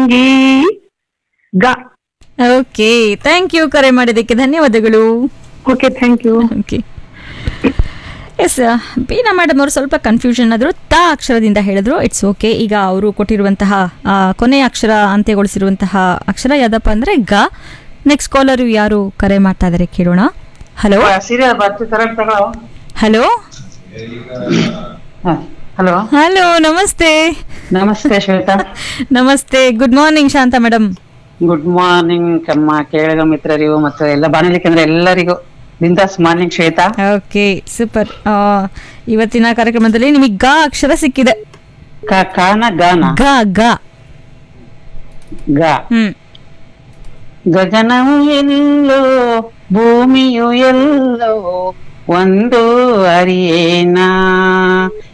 ತಂಗಿ ಗ okay thank you ಕರೆ ಮಾಡಿದ್ದಕ್ಕೆ ಧನ್ಯವಾದಗಳು okay thank you okay S Beena madam ಅವರು ಸ್ವಲ್ಪ ಕನ್ಫ್ಯೂಷನ್ ಆದರು ತ ಅಕ್ಷರದಿಂದ ಹೇಳಿದ್ರು ಇಟ್ಸ್ ಓಕೆ ಈಗ ಅವರು ಕೊಟ್ಟಿರುವಂತಹ ಆ, ಕೊನೆಯ ಅಕ್ಷರ ಅಂತ್ಯಗೊಳಿಸಿರುವಂತಹ ಅಕ್ಷರ ಯಾವ್ದಪ್ಪ ಅಂದರೆ ಗ ನೆಕ್ಸ್ಟ್ ಕಾಲರು ಯಾರು ಕರೆ ಮಾಡ್ತಾ ಇದ್ದಾರೆ ಕೇಳೋಣ ಹಲೋ ಸೀರಿಯಲ್ ಬರ್ತಿ ಕರೆಕ್ಟ್ ತಗೊಳ್ಳೋ ಹಲೋ ಹಲೋ ಹಲೋ ನಮಸ್ತೆ ನಮಸ್ತೆ ಶ್ವೇತಾ ನಮಸ್ತೆ good morning Shanta madam good morning ಕಮ್ಮ ಕೇಳಗ ಮಿತ್ರರಿಗೂ ಮತ್ತು ಎಲ್ಲ ಬಾನುಲಿ ಕೇಂದ್ರ ಎಲ್ಲರಿಗೂ ಬಿಂದಾಸ್ ಮಾರ್ನಿಂಗ್ ಶ್ವೇತಾ ಓಕೆ ಸೂಪರ್ ಇವತ್ತಿನ ಕಾರ್ಯಕ್ರಮದಲ್ಲಿ ನಿಮಗೆ ಗ ಅಕ್ಷರ ಸಿಕ್ಕಿದೆ ಕ ಕಾನ ಗಾನ ಗ ಗ ಗ ಹ್ಮ್ ಗಗನವು ಎಲ್ಲೋ ಭೂಮಿಯು ಎಲ್ಲೋ ಒಂದು ಅರಿಯೇನಾ